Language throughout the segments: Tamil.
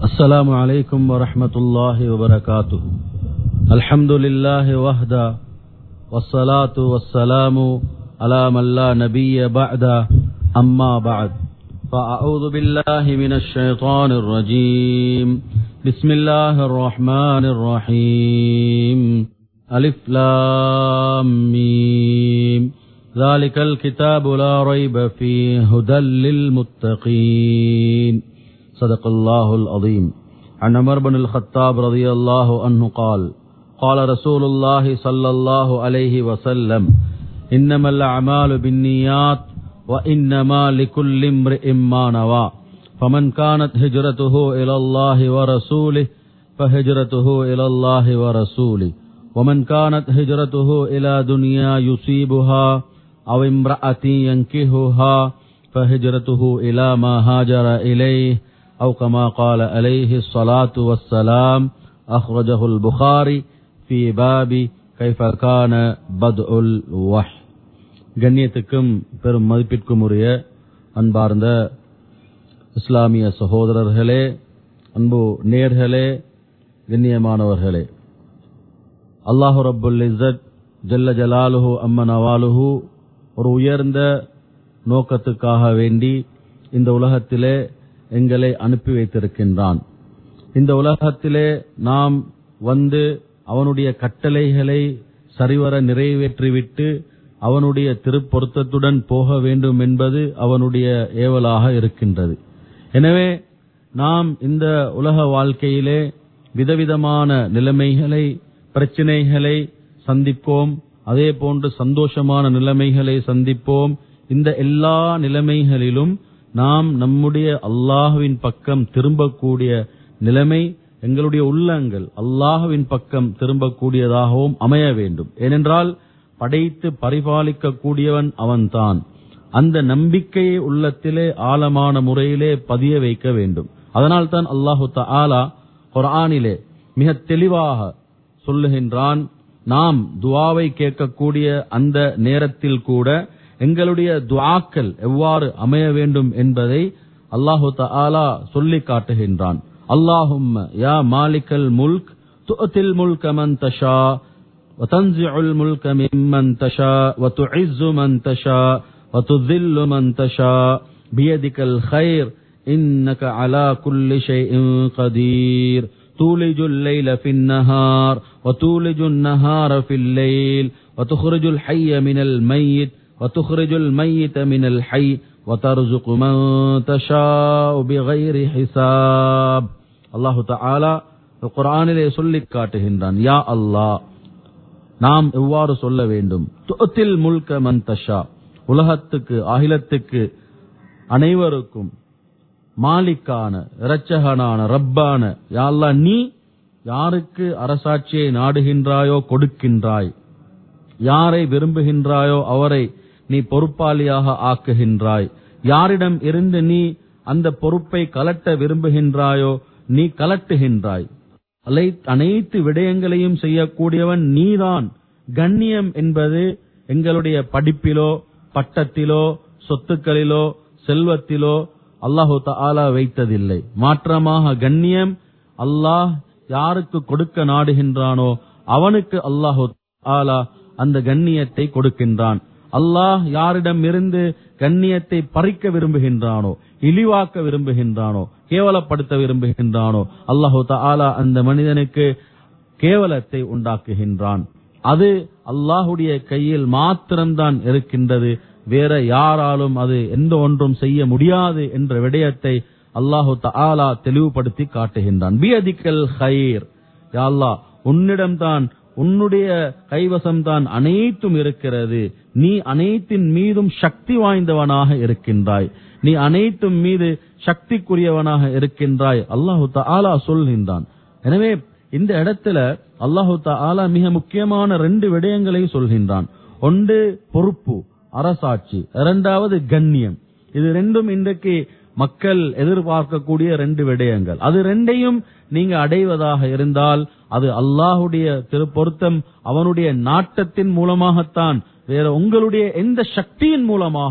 السلام عليكم ورحمة الله وبركاته الحمد لله وحده والصلاة والسلام على من لا نبي بعد أما بعد فأعوذ بالله من الشيطان الرجيم بسم الله الرحمن الرحيم ألف لام ميم ذلك الكتاب لا ريب فيه هدى للمتقين صدق الله العظيم عن عمر بن الخطاب رضي الله عنه قال قال رسول الله صلى الله عليه وسلم إنما الأعمال بالنيات وإنما لكل امرئ ما نوى فمن كانت هجرته إلى الله ورسوله فهجرته إلى الله ورسوله ومن كانت هجرته إلى دنيا يصيبها أو امرأة ينكهها فهجرته إلى ما هاجر إليه أو كما قال عليه الصلاة والسلام أخرجه البخاري في باب كيف كان بدء الوحي கண்ணியத்துக்கும் பெரும் மதிப்பிற்கும் உரிய அன்பார்ந்த இஸ்லாமிய சகோதரர்களே அன்பு நேர்களே கண்ணியமானவர்களே அல்லாஹு ரப்புல் இஸ்ஸத் ஜல்ல ஜலாலுஹு அம்மன் அவாலுஹு ஒரு உயர்ந்த நோக்கத்துக்காக வேண்டி இந்த உலகத்திலே எங்களை அனுப்பி வைத்திருக்கின்றான் இந்த உலகத்திலே நாம் வந்து அவனுடைய கட்டளைகளை சரிவர நிறைவேற்றிவிட்டு அவனுடைய திருப்பொருத்தத்துடன் போக வேண்டும் என்பது அவனுடைய ஏவலாக இருக்கின்றது எனவே நாம் இந்த உலக வாழ்க்கையிலே விதவிதமான நிலைமைகளை பிரச்சினைகளை சந்திப்போம் அதே போன்று சந்தோஷமான நிலைமைகளை சந்திப்போம் இந்த எல்லா நிலைமைகளிலும் நாம் நம்முடைய அல்லாஹுவின் பக்கம் திரும்பக்கூடிய நிலைமை எங்களுடைய உள்ளங்கள் அல்லாஹுவின் பக்கம் திரும்பக்கூடியதாகவும் அமைய வேண்டும் ஏனென்றால் படைத்து பரிபாலிக்க கூடியவன் அவன்தான் அந்த நம்பிக்கையை உள்ளத்திலே ஆழமான முறையிலே பதிய வைக்க வேண்டும் அதனால் தான் அல்லாஹு தாலா குரானிலே மிக தெளிவாக சொல்லுகின்றான் நாம் துவாவை கேட்கக்கூடிய அந்த நேரத்தில் கூட எங்களுடைய துவாக்கள் எவ்வாறு அமைய வேண்டும் என்பதை அல்லாஹு தாலா சொல்லி காட்டுகின்றான் அல்லாஹும் யா மாலிக்கல் முல்க் துஅத்தில் முல்க மன் தஷா وتنزع الملك ممن تشاء وتعز من تشاء وتذل من تشاء بيدك الخير إنك على كل شيء قدير تولج الليل في النهار وتولج النهار في الليل وتخرج الحي من الميت وتخرج الميت من الحي وترزق من تشاء بغير حساب الله تعالى القرآن சொல்லிக் காட்டுகின்றான் யா அல்லாஹ் நாம் எவ்வாறு சொல்ல வேண்டும் துத்தில் முல்க மந்தஷா உலகத்துக்கு அகிலத்துக்கு அனைவருக்கும் மாலிக்கான இரட்சகனான ரப்பான யாழ்லா நீ யாருக்கு அரசாட்சியை நாடுகின்றாயோ கொடுக்கின்றாய் யாரை விரும்புகின்றாயோ அவரை நீ பொறுப்பாளியாக ஆக்குகின்றாய் யாரிடம் இருந்து நீ அந்த பொறுப்பை கலட்ட விரும்புகின்றாயோ நீ கலட்டுகின்றாய் அனைத்து விடயங்களையும் செய்யக்கூடியவன் நீதான் கண்ணியம் என்பது எங்களுடைய படிப்பிலோ பட்டத்திலோ சொத்துக்களிலோ செல்வத்திலோ அல்லாஹு தாலா வைத்ததில்லை மாற்றமாக கண்ணியம் அல்லாஹ் யாருக்கு கொடுக்க நாடுகின்றானோ அவனுக்கு அல்லாஹு ஆலா அந்த கண்ணியத்தை கொடுக்கின்றான் அல்லாஹ் யாரிடம் இருந்து கண்ணியத்தை பறிக்க விரும்புகின்றானோ இழிவாக்க விரும்புகின்றானோ கேவலப்படுத்த விரும்புகின்றானோ அல்லாஹு தாலா அந்த மனிதனுக்கு கேவலத்தை உண்டாக்குகின்றான் அது அல்லாஹுடைய கையில் மாத்திரம்தான் இருக்கின்றது வேற யாராலும் அது எந்த ஒன்றும் செய்ய முடியாது என்ற விடயத்தை அல்லாஹு தாலா தெளிவுபடுத்தி காட்டுகின்றான் பியதிக்கல் ஹைர் யாழ்லா உன்னிடம்தான் உன்னுடைய கைவசம்தான் அனைத்தும் இருக்கிறது நீ அனைத்தின் மீதும் சக்தி வாய்ந்தவனாக இருக்கின்றாய் நீ அனைத்தும் மீது சக்திக்குரியவனாக இருக்கின்றாய் அல்லாஹு தாலா சொல்கின்றான் எனவே இந்த இடத்துல அல்லாஹு தாலா மிக முக்கியமான ரெண்டு விடயங்களை சொல்கின்றான் ஒன்று பொறுப்பு அரசாட்சி இரண்டாவது கண்ணியம் இது ரெண்டும் இன்றைக்கு மக்கள் எதிர்பார்க்கக்கூடிய ரெண்டு விடயங்கள் அது ரெண்டையும் நீங்க அடைவதாக இருந்தால் அது அல்லாஹுடைய திருப்பொருத்தம் அவனுடைய நாட்டத்தின் மூலமாகத்தான் வேற உங்களுடைய எந்த சக்தியின் மூலமாகவும்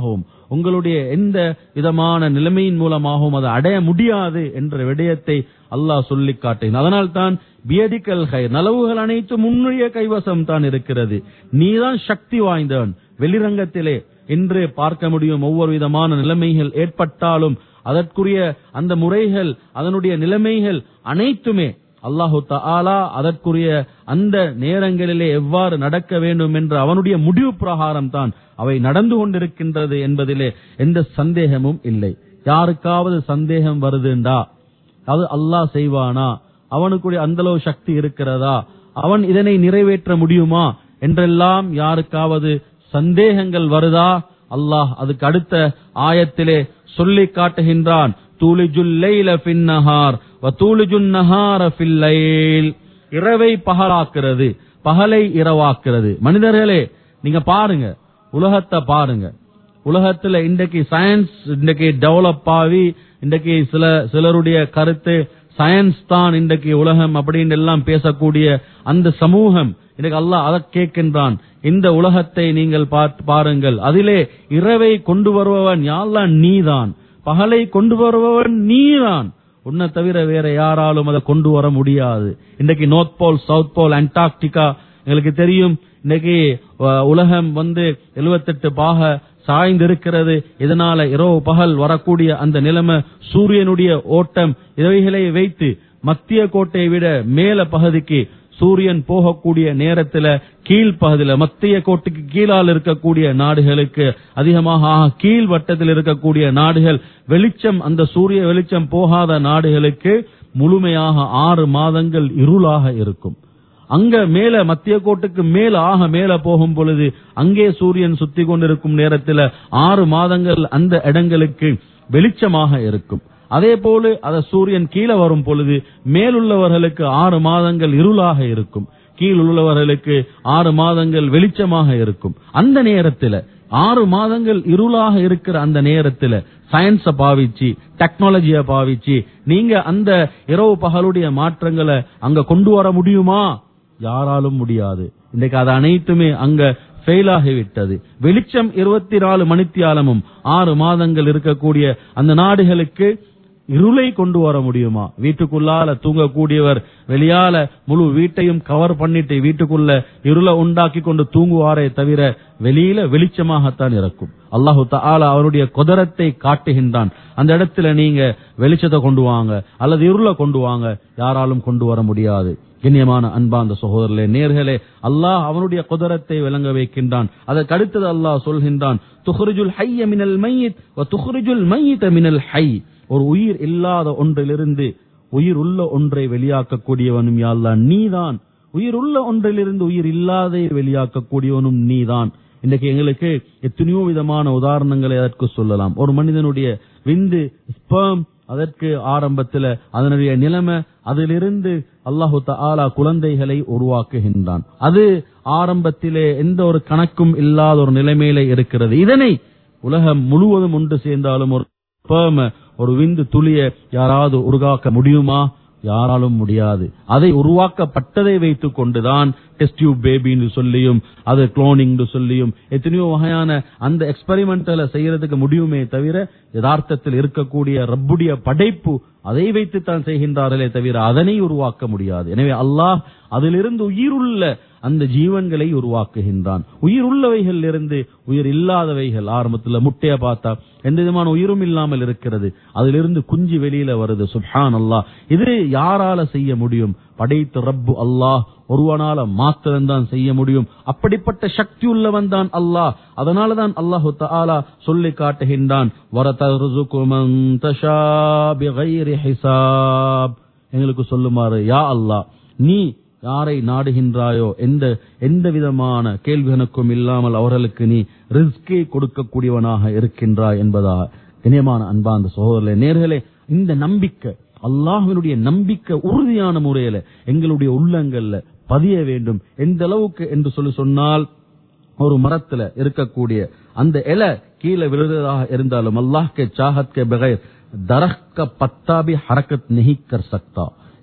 உங்களுடைய எந்த விதமான நிலைமையின் மூலமாகவும் அதை அடைய முடியாது என்ற விடயத்தை அல்லாஹ் சொல்லி காட்டினான் அதனால் தான் பியடிக்கல் ஹை நலவுகள் அனைத்தும் உன்னுடைய கைவசம் தான் இருக்கிறது நீதான் சக்தி வாய்ந்தவன் வெளிரங்கத்திலே இன்று பார்க்க முடியும் ஒவ்வொரு விதமான நிலைமைகள் ஏற்பட்டாலும் அதற்குரிய அந்த முறைகள் அதனுடைய நிலைமைகள் அனைத்துமே அல்லாஹு தஆலா அதற்குரிய அந்த நேரங்களிலே எவ்வாறு நடக்க வேண்டும் என்ற அவனுடைய முடிவு பிரகாரம் தான் அவை நடந்து கொண்டிருக்கின்றது என்பதிலே எந்த சந்தேகமும் இல்லை யாருக்காவது சந்தேகம் வருதுண்டா அது அல்லாஹ் செய்வானா அவனுக்குரிய அந்த அளவு சக்தி இருக்கிறதா அவன் இதனை நிறைவேற்ற முடியுமா என்றெல்லாம் யாருக்காவது சந்தேகங்கள் வருதா அல்லாஹ் அதுக்கு அடுத்த ஆயத்திலே சொல்லி காட்டுகின்றான் தூளிஜுல் லைல ஃபின் நஹார் வ தூளிஜுன் நஹார ஃபில் லைல் இரவை பகலாக்குறது பகலை இரவாக்குறது மனிதர்களே நீங்க பாருங்க உலகத்தை பாருங்க உலகத்துல இன்றைக்கு சயின்ஸ் இன்றைக்கு டெவலப் ஆகி இன்றைக்கு சில சிலருடைய கருத்து சயின்ஸ் தான் இன்றைக்கு உலகம் அப்படின்னு எல்லாம் பேசக்கூடிய அந்த சமூகம் இன்றைக்கு அல்லாஹ் அதை கேட்கின்றான் இந்த உலகத்தை நீங்கள் பார்த்து பாருங்கள் அதிலே இரவை கொண்டு வருபவன் யாழ்லாம் நீதான் பகலை கொண்டு வருபவன் நீதான் உன்னை தவிர வேற யாராலும் அதை கொண்டு வர முடியாது இன்றைக்கு North Pole South Pole Antarctica எங்களுக்கு தெரியும் இன்னைக்கு அஹ், உலகம் வந்து 78 பாக சாய்ந்திருக்கிறது இதனால இரவு பகல் வரக்கூடிய அந்த நிலைமை சூரியனுடைய ஓட்டம் இவைகளை வைத்து மத்திய கோட்டையை விட மேல பகுதிக்கு சூரியன் போகக்கூடிய நேரத்துல கீழ்ப்பகுதியில மத்திய கோட்டுக்கு கீழால் இருக்கக்கூடிய நாடுகளுக்கு அதிகமாக ஆக, கீழ் வட்டத்தில் இருக்கக்கூடிய நாடுகள் வெளிச்சம் அந்த சூரிய வெளிச்சம் போகாத நாடுகளுக்கு முழுமையாக ஆறு மாதங்கள் இருளாக இருக்கும் அங்க மேல மத்திய கோட்டுக்கு மேல ஆக மேல போகும் பொழுது அங்கே சூரியன் சுத்தி கொண்டிருக்கும் நேரத்தில் ஆறு மாதங்கள் அந்த இடங்களுக்கு வெளிச்சமாக இருக்கும் அதே போல அத சூரியன் கீழே வரும் பொழுது மேலுள்ளவர்களுக்கு ஆறு மாதங்கள் இருளாக இருக்கும் கீழ் உள்ளவர்களுக்கு ஆறு மாதங்கள் வெளிச்சமாக இருக்கும் அந்த நேரத்தில் ஆறு மாதங்கள் இருளாக இருக்கிற அந்த நேரத்தில் சயின்ஸ பாவிச்சு டெக்னாலஜிய பாவிச்சு நீங்க அந்த இரவு பகலுடைய மாற்றங்களை அங்க கொண்டு வர முடியுமா யாராலும் முடியாது இன்னைக்கு அது அனைத்துமே அங்க ஃபெயில் ஆகிவிட்டது வெளிச்சம் இருபத்தி நாலு மணித்தியாலமும் ஆறு மாதங்கள் இருக்கக்கூடிய அந்த நாடுகளுக்கு இருளை கொண்டு வர முடியுமா வீட்டுக்குள்ளால தூங்கக்கூடியவர் வெளியால முழு வீட்டையும் கவர் பண்ணிட்டு வீட்டுக்குள்ள இருளை உண்டாக்கி கொண்டு தூங்குவாரே தவிர வெளியில வெளிச்சமாகத்தான் இருக்கும் அல்லாஹு தஆலா அவருடைய குதரத்தை காட்டுகின்றான் அந்த இடத்துல நீங்க வெளிச்சத்தை கொண்டு வாங்க அல்லது இருளை கொண்டு வாங்க யாராலும் கொண்டு வர முடியாது கண்ணியமான அன்பாந்த சகோதரர்களே நேர்களே அல்லாஹ் அவனுடைய குதரத்தை விளங்க வைக்கின்றான் அதற்கு அடுத்தது அல்லாஹ் சொல்கின்றான் துஹ்ரிஜுல் ஹய்ய மினல் மையித் வ துஹ்ரிஜுல் மையித மினல் ஹை ஒரு உயிர் இல்லாத ஒன்றிலிருந்து உயிர் உள்ள ஒன்றை வெளியாக்கக்கூடியவனும் யா அல்லாஹ் நீதான் உயிர் உள்ள ஒன்றிலிருந்து உயிர் இல்லாதை வெளியாக்கக்கூடியவனும் நீதான் இன்றைக்கு எங்களுக்கு எத்தனையோ விதமான உதாரணங்களை அதற்கு சொல்லலாம் ஒரு மனிதனுடைய விந்து ஸ்பெர்ம் அதற்கு ஆரம்பத்துல அதனுடைய நிலைமை அதிலிருந்து அல்லாஹு தஆலா குழந்தைகளை உருவாக்குகின்றான் அது ஆரம்பத்திலே எந்த ஒரு கணக்கும் இல்லாத ஒரு நிலைமையில இருக்கிறது இதனை உலகம் முழுவதும் ஒன்று சேர்ந்தாலும் ஒரு sperm, ஒரு விந்து துளிய யாராவது உருவாக்க முடியுமா யாராலும் முடியாது அதை உருவாக்கப்பட்டதை வைத்துக் கொண்டுதான் டெஸ்ட் டியூப் பேபின்னு சொல்லியும் அது குளோனிங் சொல்லியும் எத்தனையோ வகையான அந்த எக்ஸ்பெரிமெண்டல செய்யறதுக்கு முடியுமே தவிர யதார்த்தத்தில் இருக்கக்கூடிய ரப்புடைய படைப்பு அதை வைத்து தான் செய்கின்றார்களே தவிர அதனை உருவாக்க முடியாது எனவே அல்லாஹ் அதிலிருந்து உயிருள்ள அந்த ஜீவன்களை உருவாக்குகின்றான் உயிர் உள்ளவைகள் இருந்து உயிர் இல்லாதவைகள் ஆரம்பத்துல முட்டைய பார்த்தா எந்த விதமான உயிரும் இல்லாமல் இருக்கிறது அதிலிருந்து குஞ்சு வெளியில வருது சுப்ஹான் அல்லாஹ் இது யாரால செய்ய முடியும் படைத்த ரப்பு அல்லாஹ் ஒருவனால மாத்திரம்தான் செய்ய முடியும் அப்படிப்பட்ட சக்தி உள்ளவன் தான் அல்லாஹ் அதனாலதான் அல்லாஹு தஆலா சொல்லி காட்டுகின்றான் வரதர்சுகு மன் தஷா பிகைரி ஹிசாப் எங்களுக்கு சொல்லுமாறு யா அல்லாஹ் நீ யாரை நாடுகின்றாயோ எந்த எந்த விதமான கேள்விகளுக்கும் இல்லாமல் அவர்களுக்கு நீ ரிஸ்கை கொடுக்கக்கூடியவனாக இருக்கின்றாய் என்பதாக இனியமான அன்பாந்த சகோதரர்களே நேர்களே இந்த நம்பிக்கை அல்லாஹ்வினுடைய நம்பிக்கை உறுதியான முறையில எங்களுடைய உள்ளங்கள்ல பதிய வேண்டும் எந்த அளவுக்கு என்று சொல்லி சொன்னால் ஒரு மரத்துல இருக்கக்கூடிய அந்த இலை கீழே விழுறதாக இருந்தாலும் அல்லாஹ் கே சாஹத் கே பகைர் दरख का पत्ता भी हरकत नहीं कर सकता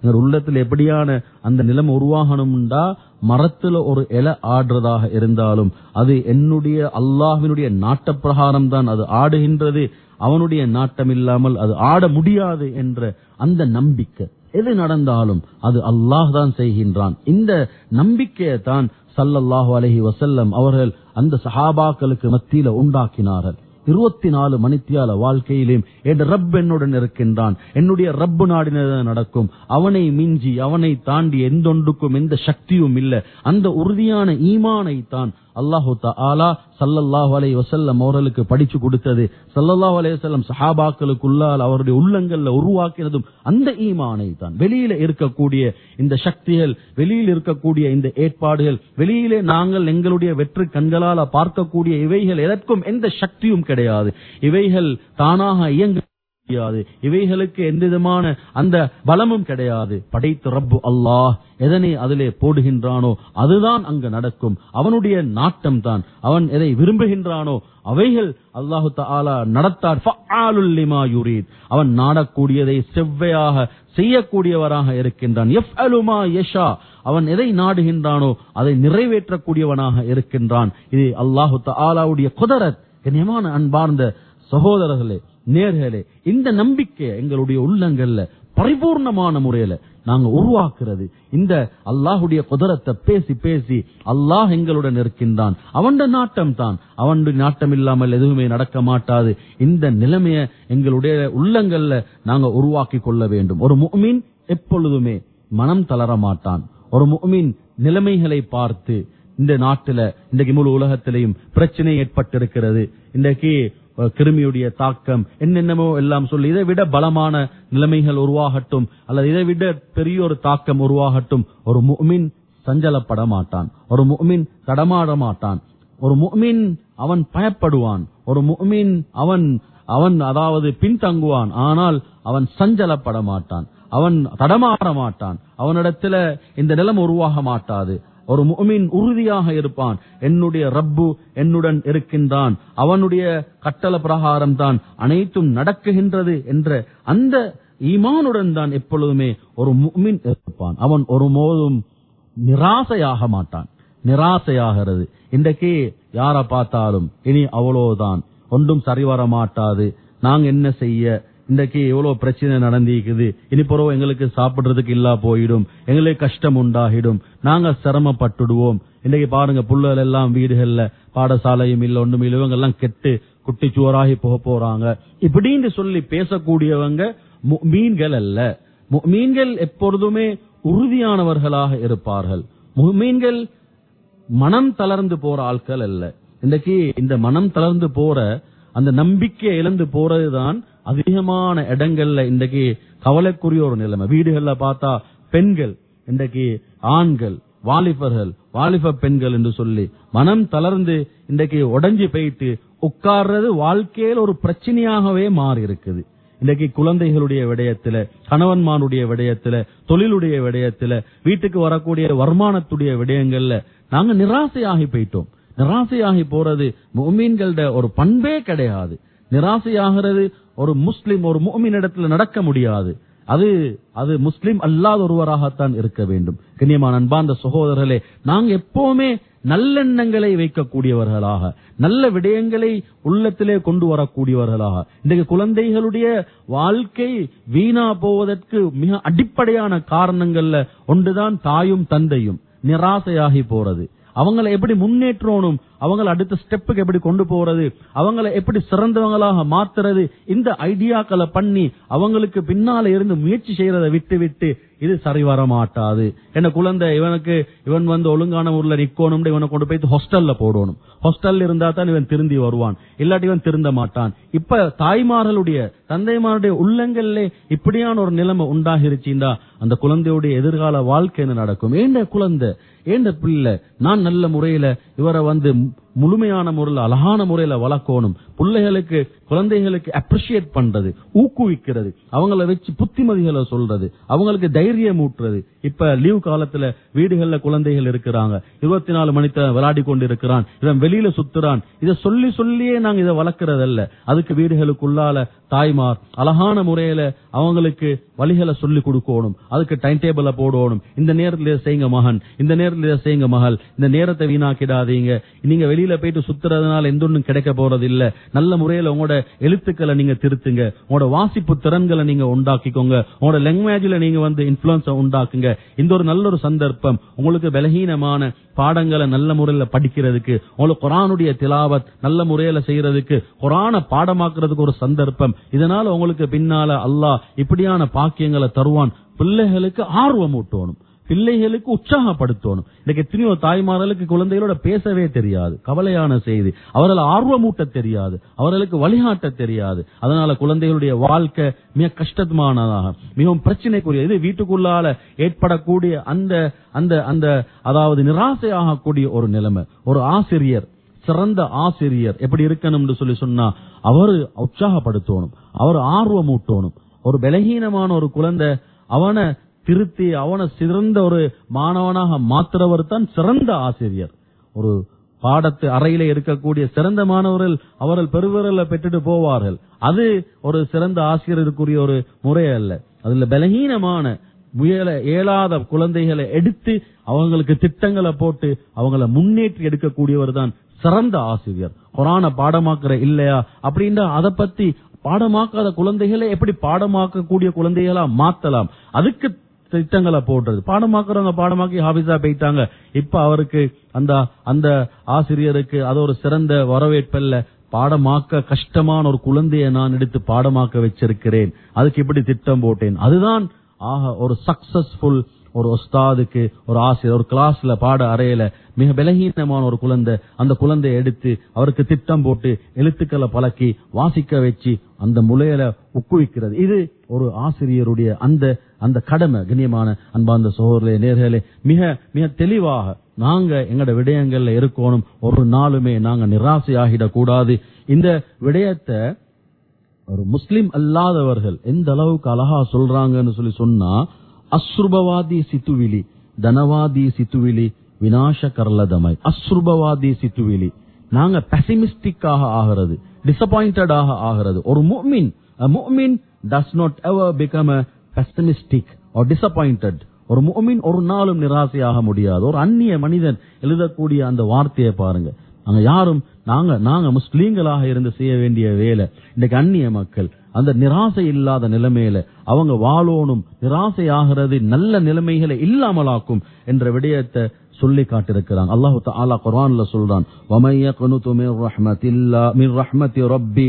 எங்க உள்ளத்துல எப்படியான அந்த நிலைமை உருவாகணும்டா மரத்துல ஒரு இலை ஆடுறதாக இருந்தாலும் அது என்னுடைய அல்லாஹ்வினுடைய நாட்ட பிரகாரம் தான் அது ஆடுகின்றது அவனுடைய நாட்டம் இல்லாமல் அது ஆட முடியாது என்ற அந்த நம்பிக்கை எது நடந்தாலும் அது அல்லாஹ் தான் செய்கின்றான் இந்த நம்பிக்கையை தான் சல்லல்லாஹு அலைஹி வசல்லம் அவர்கள் அந்த சஹாபாக்களுக்கு மத்தியில உண்டாக்கினார்கள் இருபத்தி நாலு மணித்தியால வாழ்க்கையிலும் என் ரப் என்னுடன் இருக்கின்றான் என்னுடைய ரப்பு நாடினது நடக்கும் அவனை மிஞ்சி அவனை தாண்டி எந்தொன்றுக்கும் எந்த சக்தியும் இல்லை அந்த உறுதியான ஈமானை தான் அல்லாஹு தாலா சல்லல்லாஹு அலைஹி வஸல்லம் அவர்களுக்கு படிச்சு கொடுத்தது சல்லல்லாஹு அலைஹி வஸல்லம் சஹாபாக்களுக்குள்ளால் அவருடைய உள்ளங்கள்ல உருவாக்கினதும் அந்த ஈமானை தான் வெளியில இருக்கக்கூடிய இந்த சக்திகள் வெளியில் இருக்கக்கூடிய இந்த ஏற்பாடுகள் வெளியிலே நாங்கள் எங்களுடைய வெற்று கண்களால பார்க்கக்கூடிய இவைகள் எதற்கும் எந்த சக்தியும் கிடையாது இவைகள் தானாக இயங்க முடியாது இவைகளுக்கு எந்த விதமான அந்த பலமும் கிடையாது படைத்து ரப்பு அல்லாஹ் எதனை அதிலே போடுகின்றானோ அதுதான் அங்கு நடக்கும் அவனுடைய நாட்டம் தான் அவன் எதை விரும்புகின்றானோ அவைகள் அல்லாஹு தாலா நடத்தார் ஃபஆலுல் லிமா யுரீத் அவன் நாடக்கூடியதை செவ்வையாக செய்யக்கூடியவராக இருக்கின்றான் எஃப்அலு மா யஷா அவன் எதை நாடுகின்றானோ அதை நிறைவேற்றக்கூடியவனாக இருக்கின்றான் இது அல்லாஹு தாலாவுடைய குதரத் கண்ணியமான அன்பார்ந்த சகோதரர்களே நேர்களே இந்த நம்பிக்கை எங்களுடைய உள்ளங்கள்ல பரிபூர்ணமான முறையில நாங்க உருவாக்குறது இந்த அல்லாஹுடைய குதிரத்தை பேசி பேசி அல்லாஹ் எங்களுடன் இருக்கின்றான் அவன் நாட்டம் தான் அவனுடைய நாட்டம் இல்லாமல் எதுவுமே நடக்க மாட்டாது இந்த நிலைமைய எங்களுடைய உள்ளங்கள்ல நாங்க உருவாக்கி கொள்ள வேண்டும் ஒரு முஃமின் எப்பொழுதுமே மனம் தளர மாட்டான் ஒரு முஃமின் நிலைமைகளை பார்த்து இந்த நாட்டுல இன்றைக்கு முழு உலகத்திலையும் பிரச்சனை ஏற்பட்டிருக்கிறது இன்றைக்கு அஹ், கிருமியுடைய தாக்கம் என்னென்னமோ எல்லாம் சொல்லி இதை விட பலமான நிலைமைகள் உருவாகட்டும் அல்லது இதை விட பெரிய ஒரு தாக்கம் உருவாகட்டும் ஒரு முஃமின் சஞ்சலப்பட மாட்டான் ஒரு முஃமின் தடமாட மாட்டான் ஒரு முஃமின் அவன் பயப்படுவான் ஒரு முஃமின் அவன் அவன் அதாவது பின்தங்குவான் ஆனால் அவன் சஞ்சலப்பட மாட்டான் அவன் தடமாற மாட்டான் அவனிடத்துல இந்த நிலம் உருவாக மாட்டாது ஒரு முஃமின் உறுதியாக இருப்பான் என்னுடைய ரப்பு என்னுடன் இருக்கின்றான் அவனுடைய கட்டளை பிரகாரம் தான் அனைத்தும் நடக்குகின்றது என்ற அந்த ஈமானுடன் தான் எப்பொழுதுமே ஒரு முஃமின் இருப்பான் அவன் ஒரு மோதும் நிராசையாக மாட்டான் நிராசையாகிறது இன்றைக்கு யார பார்த்தாலும் இனி அவ்வளவுதான் ஒன்றும் சரிவர மாட்டாது நாங்க என்ன செய்ய இன்றைக்கு எவ்வளவு பிரச்சனை நடந்திருக்குது இனி பிறகு எங்களுக்கு சாப்பிடுறதுக்கு இல்லா போயிடும் எங்களுக்கு கஷ்டம் உண்டாகிடும் நாங்க சிரமப்பட்டுடுவோம் இன்றைக்கு பாருங்க புள்ளல் எல்லாம் வீடுகள்ல பாடசாலையும் இல்ல ஒண்ணும் இல்ல இவங்க எல்லாம் கெட்டு குட்டி சுவராகி போக போறாங்க இப்படின்னு சொல்லி பேசக்கூடியவங்க மீன்கள் அல்ல மீன்கள் எப்பொழுதுமே உறுதியானவர்களாக இருப்பார்கள் மீன்கள் மனம் தளர்ந்து போற ஆட்கள் அல்ல இன்றைக்கு இந்த மனம் தளர்ந்து போற அந்த நம்பிக்கையை இழந்து போறதுதான் அதிகமான இடங்கள்ல இன்றைக்கு கவலைக்குரிய ஒரு நிலைமை வீடுகள்ல பார்த்தா பெண்கள் இன்றைக்கு ஆண்கள் வாலிபர்கள் வாலிப பெண்கள் என்று சொல்லி மனம் தளர்ந்து இன்றைக்கு உடைஞ்சு போயிட்டு உட்கார்றது வாழ்க்கையில் ஒரு பிரச்சனையாகவே மாறி இருக்குது இன்றைக்கு குழந்தைகளுடைய விடயத்துல கணவன்மானுடைய விடயத்துல தொழிலுடைய விடயத்துல வீட்டுக்கு வரக்கூடிய வருமானத்துடைய விடயங்கள்ல நாங்க நிராசையாகி போயிட்டோம் நிராசையாகி போறது முமீன்களோட ஒரு பண்பே கிடையாது நிராசையாகிறது ஒரு முஸ்லிம் ஒரு முஃமின் இடத்துல நடக்க முடியாது அது அது முஸ்லிம் அல்லாத ஒருவராகத்தான் இருக்க வேண்டும் கண்ணியமான அன்பார்ந்த சகோதரர்களே நாங்க எப்பவுமே நல்லெண்ணங்களை வைக்கக்கூடியவர்களாக நல்ல விடயங்களை உள்ளத்திலே கொண்டு வரக்கூடியவர்களாக இன்றைக்கு குழந்தைகளுடைய வாழ்க்கை வீணா போவதற்கு மிக அடிப்படையான காரணங்கள்ல ஒன்றுதான் தாயும் தந்தையும் நிராசையாகி போறது அவங்களை எப்படி முன்னேற்றணும் அவங்களை அடுத்த ஸ்டெப்புக்கு எப்படி கொண்டு போறது அவங்களை எப்படி சிறந்தவங்களாக மாத்துறது இந்த ஐடியாக்களை பண்ணி அவங்களுக்கு பின்னால இருந்து முயற்சி செய்யறதை விட்டு விட்டு இது சரி வர மாட்டாது என்ன குழந்தை இவனுக்கு இவன் வந்து ஒழுங்கான ஊர்ல நிக்கணும் இவனை கொண்டு போய் ஹாஸ்டல்ல போடணும் ஹாஸ்டல்ல இருந்தா தான் இவன் திருந்தி வருவான் இல்லாட்டி இவன் திருந்த மாட்டான் இப்ப தாய்மார்களுடைய தந்தைமாருடைய உள்ளங்கள்ல இப்படியான ஒரு நிலைமை உண்டாகிருச்சுண்டா அந்த குழந்தையுடைய எதிர்கால வாழ்க்கை என்ன நடக்கும் ஏண்ட குழந்தை ஏண்ட பிள்ளை நான் நல்ல முறையில இவரை வந்து முழுமையான முறையில் அழகான முறையில வளர்க்கணும் பிள்ளைகளுக்கு குழந்தைகளுக்கு அப்ரிஷியேட் பண்றது ஊக்குவிக்கிறது அவங்கள வச்சு புத்திமதிகளை சொல்றது அவங்களுக்கு தைரியம் ஊட்டுறது இப்ப லீவ் காலத்துல வீடுகள்ல குழந்தைகள் இருக்கிறாங்க இருபத்தி நாலு மணித்த விளையாடி கொண்டு இருக்கிறான் இவன் வெளியில சுத்துறான் இதை சொல்லி சொல்லியே நாங்க இதை வளர்க்கறதல்ல அதுக்கு வீடுகளுக்குள்ளால தாய்மார் அழகான முறையில அவங்களுக்கு வழிகளை சொல்லி கொடுக்கணும் அதுக்கு டைம் டேபிள போடணும் இந்த நேரத்துல இதை செய்யுங்க மகன் இந்த நேரத்துல இதை செய்யுங்க மகள் இந்த நேரத்தை வீணாக்கிடாதீங்க நீங்க வெளியில போயிட்டு சுத்துறதுனால எந்த ஒண்ணும் கிடைக்க போறது இல்ல நல்ல முறையில உங்களோட எழுத்துக்களை நீங்க திருத்துங்க உங்களோட வாசிப்பு திறன்களை நீங்க உண்டாக்கிக்கோங்க உங்களோட லாங்குவேஜ்ல நீங்க வந்து இன்ஃபுளுன்ஸ உண்டாக்குங்க இந்த ஒரு நல்ல ஒரு சந்தர்ப்பம் உங்களுக்கு பலகீனமான பாடங்களை நல்ல முறையில படிக்கிறதுக்கு உங்களுக்கு குரானுடைய திலாவத் நல்ல முறையில செய்யறதுக்கு குரான பாடமாக்குறதுக்கு ஒரு சந்தர்ப்பம் இதனால உங்களுக்கு பின்னால அல்லாஹ் இப்படியான பாக்கியங்களை தருவான் பிள்ளைகளுக்கு ஆர்வம் ஊட்டணும் பிள்ளைகளுக்கு உற்சாகப்படுத்தணும் இன்னைக்கு எத்தனையோ தாய்மார்களுக்கு குழந்தைகளோட பேசவே தெரியாது கவலையான செய்தி அவர்கள் ஆர்வமூட்ட தெரியாது அவர்களுக்கு வழிகாட்ட தெரியாது அதனால குழந்தைகளுடைய வாழ்க்கை மிக கஷ்டமானதாக மிகவும் பிரச்சனைக்குரிய இது வீட்டுக்குள்ளால ஏற்படக்கூடிய அந்த அந்த அந்த அதாவது நிராசையாகக்கூடிய ஒரு நிலைமை ஒரு ஆசிரியர் சிறந்த ஆசிரியர் எப்படி இருக்கணும்னு சொல்லி சொன்னா அவர் உற்சாகப்படுத்தணும் அவர் ஆர்வமூட்டணும் ஒரு பலகீனமான ஒரு குழந்தை அவனை திருத்தி அவனை சிறந்த ஒரு மாணவனாக மாத்துறவர் தான் சிறந்த ஆசிரியர் ஒரு பாடத்து அறையில இருக்கக்கூடிய சிறந்த மாணவர்கள் அவர்கள் பெருவிரல பெற்றுட்டு போவார்கள் அது ஒரு சிறந்த ஆசிரியருக்குரிய ஒரு முறை அல்ல அதுல பலகீனமான முயல இயலாத குழந்தைகளை எடுத்து அவங்களுக்கு திட்டங்களை போட்டு அவங்கள முன்னேற்றி எடுக்கக்கூடியவர் தான் சிறந்த ஆசிரியர் குரான பாடமாக்குற இல்லையா அப்படின்னா அதை பத்தி பாடமாக்காத குழந்தைகளை எப்படி பாடமாக்கக்கூடிய குழந்தைகளா மாத்தலாம் அதுக்கு திட்டங்களை போடுறது பாடமாக்குறவங்க பாடமாக்கி ஹாபிஸா போயிட்டாங்க இப்ப அவருக்கு அந்த அந்த ஆசிரியருக்கு அது ஒரு சிறந்த வரவேற்பல்ல பாடமாக்க கஷ்டமான ஒரு குழந்தையை நான் எடுத்து பாடமாக்க வச்சிருக்கிறேன் அதுக்கு இப்படி திட்டம் போட்டேன் அதுதான் ஆக ஒரு சக்சஸ்ஃபுல் ஒரு ஒஸ்தாதுக்கு ஒரு ஆசிரியர் ஒரு கிளாஸ்ல பாட அறையில மிக பலகீனமான ஒரு குழந்தை அந்த குழந்தையை எடுத்து அவருக்கு திட்டம் போட்டு எழுத்துக்களை பழக்கி வாசிக்க வச்சு அந்த முளையில உக்குவிக்கிறது இது ஒரு ஆசிரியருடைய அந்த அந்த கடமை கண்ணியமான அன்பார்ந்த சோழர்களே நேர்களே மிக மிக தெளிவாக நாங்க எங்கட விடயங்கள்ல இருக்கணும் ஒரு நாளுமே நாங்க நிராசையாகிடக் கூடாது இந்த விடயத்தை ஒரு முஸ்லிம் அல்லாதவர்கள் எந்த அளவுக்கு அழகா சொல்றாங்கன்னு சொல்லி சொன்னா அஸ்ருபவாதி சித்துவிலி தனவாதி சித்துவிலி வினாச கர்லதமாய் அஸ்ருபவாதி சித்துவிலி நாங்க பெசிமிஸ்டிக்காக ஆகிறது டிசப்பாயிண்டடாக ஆகிறது ஒரு முஃமின் a mu'min does not ever become a pessimistic or disappointed ஒரு முஃமின் ஒரு நாளும் நிராசையாக முடியாது ஒரு அந்நிய மனிதன் எழுதக்கூடிய அந்த வார்த்தையை பாருங்க நாங்க யாரும் நாங்க நாங்க முஸ்லீம்களாக இருந்து செய்ய வேண்டிய வேலை இன்னைக்கு அந்நிய மக்கள் அந்த நிராசை இல்லாத நிலைமையில அவங்க வாழோனும் நிராசை ஆகிறது நல்ல நிலைமைகளை இல்லாமலாக்கும் என்ற விடயத்தை சொல்லி காட்டிருக்கிறாங்க அல்லாஹு தாலா குர்ஆன்ல சொல்றான் வமைய குனுது மின் ரஹ்மத்தில்லா மின் ரஹ்மத்தி ரப்பி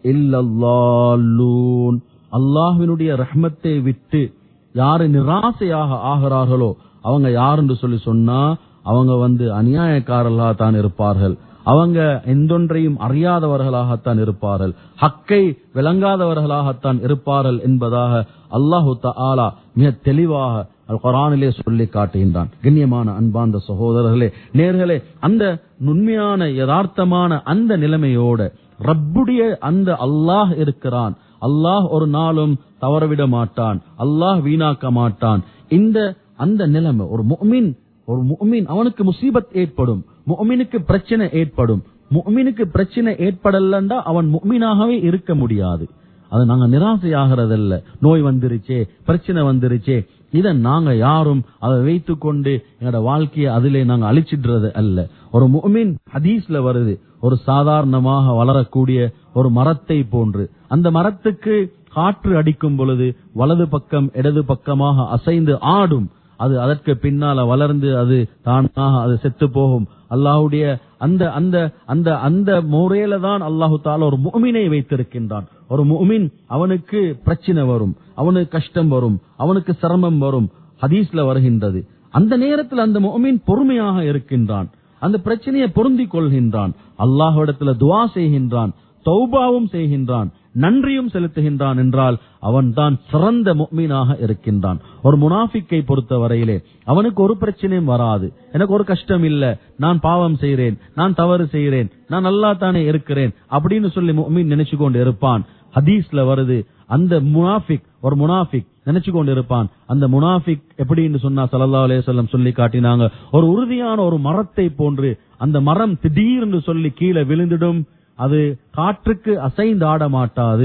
இல்லல்லாலூன் அல்லாஹ்வினுடைய ரஹ்மத்தை விட்டு யாரு நிராசையாக ஆகிறார்களோ அவங்க யாருன்னு சொல்லி சொன்னா அவங்க வந்து அநியாயக்காரர்களாக தான் இருப்பார்கள் அவங்க எந்தொன்றையும் அறியாதவர்களாகத்தான் இருப்பார்கள் ஹக்கை விளங்காதவர்களாகத்தான் இருப்பார்கள் என்பதாக அல்லாஹு தஆலா மிக தெளிவாக அல் குரானிலே சொல்லி காட்டுகின்றான் கண்ணியமான அன்பார்ந்த சகோதரர்களே நேர்களே அந்த நுண்மையான யதார்த்தமான அந்த நிலைமையோட ரப்புடைய அந்த அல்லாஹ் இருக்கிறான் அல்லாஹ் ஒரு நாளும் தவறவிட மாட்டான் அல்லாஹ் வீணாக்க மாட்டான் இந்த அந்த நிலைமை ஒரு முஃமின் ஒரு முஃமின் அவனுக்கு முசீபத் ஏற்படும் முஃமினுக்கு பிரச்சனை ஏற்படும் முஃமினுக்கு பிரச்சனை ஏற்படலண்டா அவன் முஃமினாகவே இருக்க முடியாது அது நாங்க நிராசையாகிறதல்ல நோய் வந்துருச்சே பிரச்சனை வந்துருச்சே இத நாங்க யாரும் அதை வைத்துக் கொண்டு எங்களோட வாழ்க்கையை அதிலே நாங்க அழிச்சிடுறது அல்ல ஒரு முஃமின் ஹதீஸ்ல வருது ஒரு சாதாரணமாக வளரக்கூடிய ஒரு மரத்தை போன்று அந்த மரத்துக்கு காற்று அடிக்கும் பொழுது வலது பக்கம் இடது பக்கமாக அசைந்து ஆடும் அது அதற்கு பின்னால வளர்ந்து அது தானாக அது செத்து போகும் அல்லாஹுடைய அந்த அந்த அந்த அந்த முறையில தான் அல்லாஹு தால ஒரு முமினை வைத்திருக்கின்றான் ஒரு முமின் அவனுக்கு பிரச்சனை வரும் அவனுக்கு கஷ்டம் வரும் அவனுக்கு சிரமம் வரும் ஹதீஸ்ல வருகின்றது அந்த நேரத்தில் அந்த முமின் பொறுமையாக இருக்கின்றான் அந்த பிரச்சனையை பொருந்திக் கொள்கின்றான் அல்லாஹ்விடத்துல துவா செய்கின்றான் தௌபாவும் செய்கின்றான் நன்றியும் செலுத்துகின்றான் என்றால் அவன் தான் சிறந்த முக்மீனாக இருக்கின்றான் ஒரு முனாஃபிக்கை பொறுத்த வரையிலே அவனுக்கு ஒரு பிரச்சனையும் வராது எனக்கு ஒரு கஷ்டம் இல்ல நான் பாவம் செய்கிறேன் நான் தவறு செய்கிறேன் நான் நல்லா தானே இருக்கிறேன் அப்படின்னு சொல்லி முக்மீன் நினைச்சு கொண்டு இருப்பான் ஹதீஸ்ல வருது அந்த முனாஃபிக் ஒரு முனாஃபிக் நினைச்சு கொண்டு இருப்பான் அந்த முனாஃபிக் எப்படின்னு சொன்னா சல்லா அலையம் சொல்லி காட்டினாங்க ஒரு உறுதியான ஒரு மரத்தை போன்று அந்த மரம் திடீர்னு சொல்லி கீழே விழுந்துடும் அது காற்றுக்கு அசைந்து ஆட மாட்டாது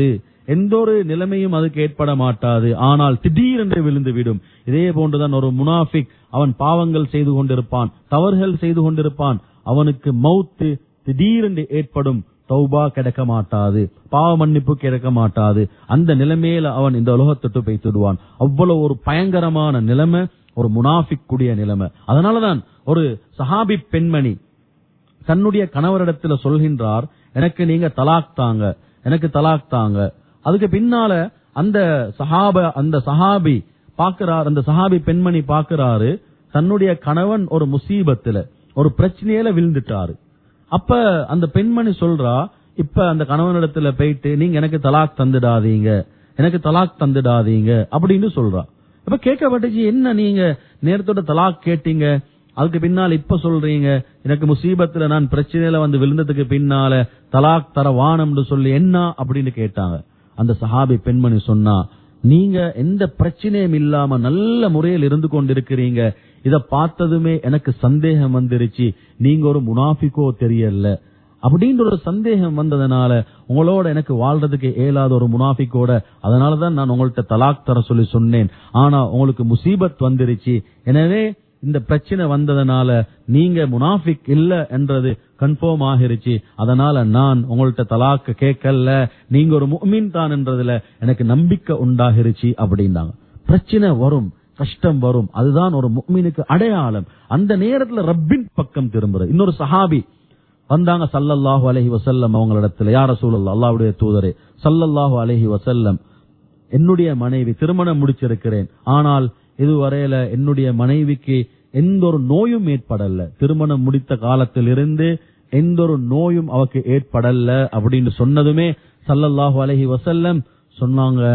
எந்த ஒரு நிலைமையும் அதுக்கு ஏற்பட மாட்டாது ஆனால் திடீரென்று விழுந்து விடும் இதே போன்றுதான் ஒரு முனாஃபிக் அவன் பாவங்கள் செய்து கொண்டிருப்பான் தவறுகள் செய்து கொண்டிருப்பான் அவனுக்கு மௌத்து திடீரென்று ஏற்படும் தௌபா கிடைக்க மாட்டாது பாவ மன்னிப்பு கிடைக்க மாட்டாது அந்த நிலைமையில அவன் இந்த உலகத்தொட்டு பேசிடுவான் அவ்வளவு ஒரு பயங்கரமான நிலைமை ஒரு முனாஃபிக் கூடிய நிலைமை அதனாலதான் ஒரு சஹாபி பெண்மணி தன்னுடைய கணவரிடத்துல சொல்கின்றார் எனக்கு நீங்க தலாக் தாங்க எனக்கு தலாக் தாங்க அதுக்கு பின்னால அந்த சஹாப அந்த சஹாபி பாக்குறார் அந்த சஹாபி பெண்மணி பாக்குறாரு தன்னுடைய கணவன் ஒரு முசீபத்துல ஒரு பிரச்சனையில விழுந்துட்டாரு அப்ப அந்த பெண்மணி சொல்றா இப்ப அந்த கணவனிடத்துல போயிட்டு நீங்க எனக்கு தலாக் தந்துடாதீங்க எனக்கு தலாக் தந்துடாதீங்க அப்படின்னு சொல்றா இப்ப கேட்கப்பட்டுச்சு என்ன நீங்க நேரத்தோட தலாக் கேட்டீங்க அதுக்கு பின்னால இப்ப சொல்றீங்க எனக்கு முசீபத்துல நான் பிரச்சனையில வந்து விழுந்ததுக்கு பின்னால தலாக் தர வானம்னு சொல்லி என்ன அப்படின்னு கேட்டாங்க அந்த சஹாபி பெண்மணி சொன்னா நீங்க எந்த பிரச்சனையும் இல்லாம நல்ல முறையில் இருந்து கொண்டிருக்கிறீங்க இத பார்த்ததுமே எனக்கு சந்தேகம் வந்துருச்சு நீங்க ஒரு முனாஃபிக்கோ தெரியல அப்படின்ற ஒரு சந்தேகம் வந்ததுனால உங்களோட எனக்கு வாழ்றதுக்கு இயலாத ஒரு முனாஃபிக்கோட அதனாலதான் நான் உங்கள்ட்ட தலாக் தர சொல்லி சொன்னேன் ஆனா உங்களுக்கு முசீபத் வந்துருச்சு எனவே இந்த பிரச்சனை வந்ததுனால நீங்க முனாஃபிக் இல்ல என்றது கன்ஃபார்ம் ஆகிருச்சு அதனால நான் உங்கள்ட்ட தலாக்கு கேட்கல நீங்க ஒரு முஃமின் தான் என்றதுல எனக்கு நம்பிக்கை உண்டாகிருச்சு அப்படின்னாங்க பிரச்சனை வரும் கஷ்டம் வரும் அதுதான் ஒரு முஃமினுக்கு அடையாளம் அந்த நேரத்துல ரப்பின் பக்கம் திரும்புறது இன்னொரு சஹாபி வந்தாங்க சல்லல்லாஹு அலைஹி வசல்லம் அவங்களிடத்துல யார சூழல் அல்லாவுடைய தூதரே சல்லல்லாஹு அலைஹி வசல்லம் என்னுடைய மனைவி திருமணம் முடிச்சிருக்கிறேன் ஆனால் இதுவரையில என்னுடைய மனைவிக்கு எந்த ஒரு நோயும் ஏற்படல திருமணம் முடித்த காலத்திலிருந்து எந்த ஒரு நோயும் அவக்கு ஏற்படல அப்படின்னு சொன்னதுமே சல்லல்லாஹு அலைஹி வசல்லம் சொன்னாங்க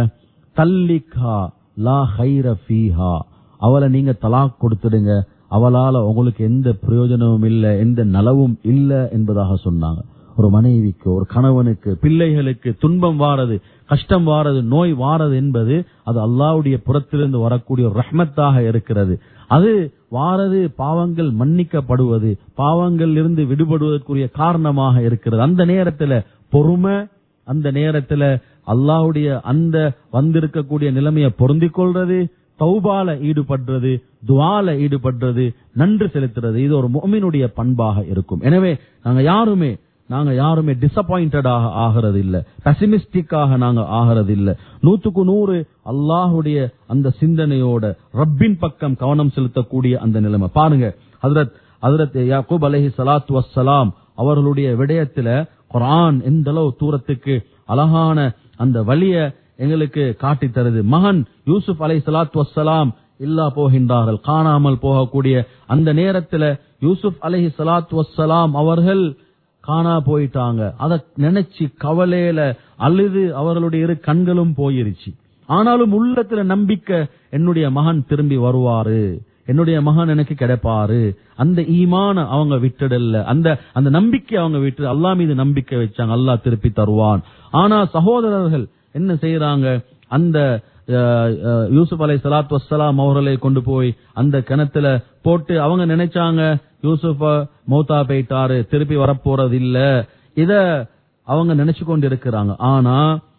தல்லிகா லா ஹைர ஃபீஹா அவளை நீங்க தலாக் கொடுத்துடுங்க அவளால உங்களுக்கு எந்த பிரயோஜனமும் இல்ல எந்த நலவும் இல்ல என்பதாக சொன்னாங்க ஒரு மனைவிக்கு ஒரு கணவனுக்கு பிள்ளைகளுக்கு துன்பம் வாரது கஷ்டம் வாரது நோய் வாரது என்பது அது அல்லாவுடைய புறத்திலிருந்து வரக்கூடிய ஒரு ரஹ்மத்தாக இருக்கிறது அது வாரது பாவங்கள் மன்னிக்கப்படுவது பாவங்கள் இருந்து விடுபடுவதற்குரிய காரணமாக இருக்கிறது அந்த நேரத்துல பொறுமை அந்த நேரத்துல அல்லாஹ்வுடைய அந்த வந்திருக்கக்கூடிய நிலைமையை பொருந்திக் கொள்றது தௌபால ஈடுபடுறது துவால ஈடுபடுறது நன்றி செலுத்துறது இது ஒரு முஃமினுடைய பண்பாக இருக்கும் எனவே நாங்க யாருமே நாங்க யாருமே டிசப்பாயிண்டடாக ஆகிறது இல்ல பெசிமிஸ்டிக்காக நாங்க ஆகிறது இல்ல நூத்துக்கு நூறு அல்லாஹுடைய அந்த சிந்தனையோட ரப்பின் பக்கம் கவனம் செலுத்தக்கூடிய அந்த நிலைமை பாருங்க ஹதரத் ஹதரத் யாக்கூப் அலைஹி ஸலாத்து வஸ்ஸலாம் அவர்களுடைய விடயத்துல குர்ஆன் எந்த அளவு தூரத்துக்கு அழகான அந்த வழிய எங்களுக்கு காட்டித் தருது மகன் யூசுப் அலை சலாத்து வசலாம் இல்லா போகின்றார்கள் காணாமல் போகக்கூடிய அந்த நேரத்துல யூசுப் அலைஹி சலாத்து வசலாம் அவர்கள் காணா போயிட்டாங்க அத நினைச்சு கவலையில அழுது அவர்களுடைய இரு கண்களும் போயிருச்சு ஆனாலும் உள்ளத்துல நம்பிக்கை என்னுடைய மகன் திரும்பி வருவாரு என்னுடைய மகன் எனக்கு கிடைப்பாரு அந்த ஈமான அவங்க விட்டுடல அந்த அந்த நம்பிக்கை அவங்க விட்டு அல்லா மீது நம்பிக்கை வச்சாங்க அல்லாஹ் திருப்பி தருவான் ஆனா சகோதரர்கள் என்ன செய்யறாங்க அந்த அஹ், அஹ், யூசுப் அலை சலாத்து வசலாம் அவர்களை கொண்டு போய் அந்த கிணத்துல போட்டு அவங்க நினைச்சாங்க யூசுஃப மௌத்தா போயிட்டாரு திருப்பி வரப்போறது இல்ல இத அவங்க நினைச்சு கொண்டு இருக்கிறாங்க ஆனா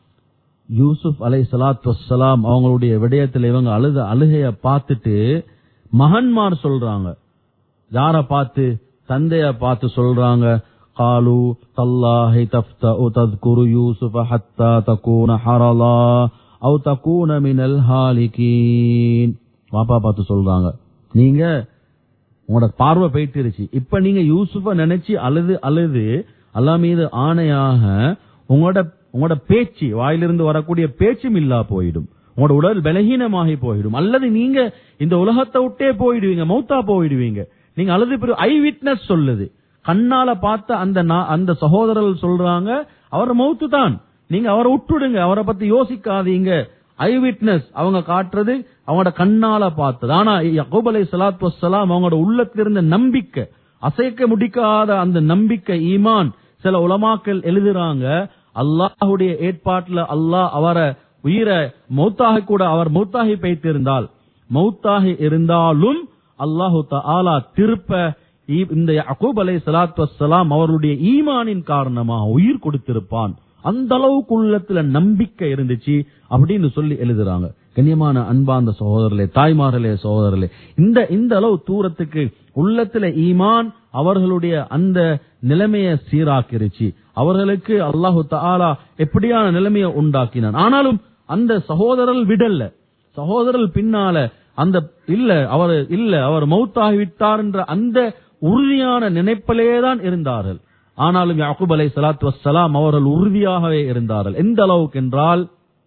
யூசுப் அலை சலாத்து வசலாம் அவங்களுடைய விடயத்துல இவங்க அழுத அழுகைய பார்த்துட்டு மகன்மார் சொல்றாங்க யார பார்த்து தந்தைய பார்த்து சொல்றாங்க காலு தல்லாஹி தஃப்தஉ தذكر யூசுஃப ஹத்தா தகூன ஹரலா அவு தகூன மினல் ஹாலிகீன் பாப்பா பார்த்து சொல்றாங்க நீங்க உங்களோட பார்வை போயிட்டுருச்சு இப்ப நீங்க யூசுஃப நினைச்சு அழுது அழுது அல்லா மீது ஆணையாக உங்களோட உங்களோட பேச்சு வாயிலிருந்து வரக்கூடிய பேச்சும் இல்லா போயிடும் உங்களோட உடல் பலகீனமாகி போயிடும் அல்லது நீங்க இந்த உலகத்தை விட்டே போயிடுவீங்க மௌத்தா போயிடுவீங்க நீங்க அழுது ஐ விட்னஸ் சொல்லுது கண்ணால பார்த்த அந்த நா- அந்த சகோதரர்கள் சொல்றாங்க அவர் மௌத்து தான் நீங்க அவரை விட்டுடுங்க அவரை பத்தி யோசிக்காதீங்க ஐ விட்னஸ் அவங்க காட்டுறது அவங்களோட கண்ணால பார்த்தது ஆனா யகூப் அலை சலாத்து வசலாம் அவங்களோட உள்ளத்துல இருந்த நம்பிக்கை அசைக்க முடிக்காத அந்த நம்பிக்கை ஈமான் சில உலமாக்கள் எழுதுறாங்க அல்லாஹ்வுடைய ஏற்பாட்டுல அல்லாஹ் அவரை உயிரை மௌத்தாக கூட அவர் மௌத்தாகி வைத்திருந்தால் மௌத்தாகி இருந்தாலும் அல்லாஹு தஆலா திருப்ப ஈ- இந்த யகூப் அலை சலாத்து வசலாம் அவருடைய ஈமானின் காரணமாக உயிர் கொடுத்திருப்பான் அந்த அளவுக்கு உள்ளத்துல நம்பிக்கை இருந்துச்சு அப்படின்னு சொல்லி எழுதுறாங்க கண்ணியமான அன்பார்ந்த சகோதரர்களே தாய்மார்களே சகோதரர்களே இந்த இந்த அளவு தூரத்துக்கு உள்ளத்துல ஈமான் அவர்களுடைய அந்த நிலைமையை சீராக்கிருச்சு அவர்களுக்கு அல்லாஹு தஆலா எப்படியான நிலைமையை உண்டாக்கினான் ஆனாலும் அந்த சகோதரர்கள் விடல்ல சகோதரர்கள் பின்னால அந்த இல்ல அவர் இல்ல அவர் மௌத்தாகிவிட்டார் என்ற அந்த உறுதியான நினைப்பிலே தான் இருந்தார்கள் ஆனாலும் யாக்கூப் அலை சலாத்து வசலாம் அவர்கள் உறுதியாகவே இருந்தார்கள் எந்த அளவுக்கு என்றால்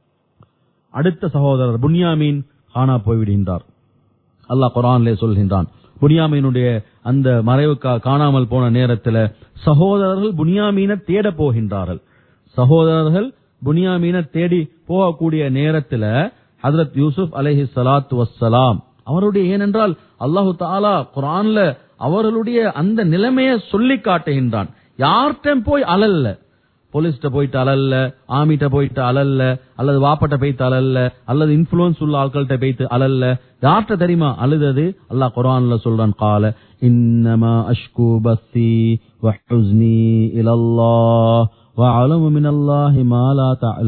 அடுத்த சகோதரர் புன்யாமீன் காணா போய்விடுகின்றார் அல்லாஹ் குரான்லே சொல்கின்றான் புனியாமீனுடைய அந்த மறைவு கா- காணாமல் போன நேரத்துல சகோதரர்கள் புனியாமீனை தேட போகின்றார்கள் சகோதரர்கள் புனியாமீனை தேடி போகக்கூடிய நேரத்துல ஹஜரத் யூசுப் அலைஹி ஸலாத்து வஸ்ஸலாம் அவருடைய ஏனென்றால் அல்லாஹு தாலா குரான்ல அவர்களுடைய அந்த நிலைமையை சொல்லி காட்டுகின்றான் யார்கிட்ட போய் அலல்ல போலீஸ்ட போயிட்டு அலல்ல ஆமிட்ட போயிட்டு அலல்ல அல்லது வாப்பட்ட போயிட்டு அலல்ல அல்லது இன்ஃபுளுன்ஸ் உள்ள ஆட்கள்கிட்ட போயிட்டு அலல்ல யார்கிட்ட தெரியுமா அழுதது அல்லாஹ் குர்ஆன்ல சொல்றான் கால இன்னமா அஷ்கு பஸ்ஸி வஹுஸ்னி இலல்லாஹ் வஅலமு மினல்லாஹி மா லா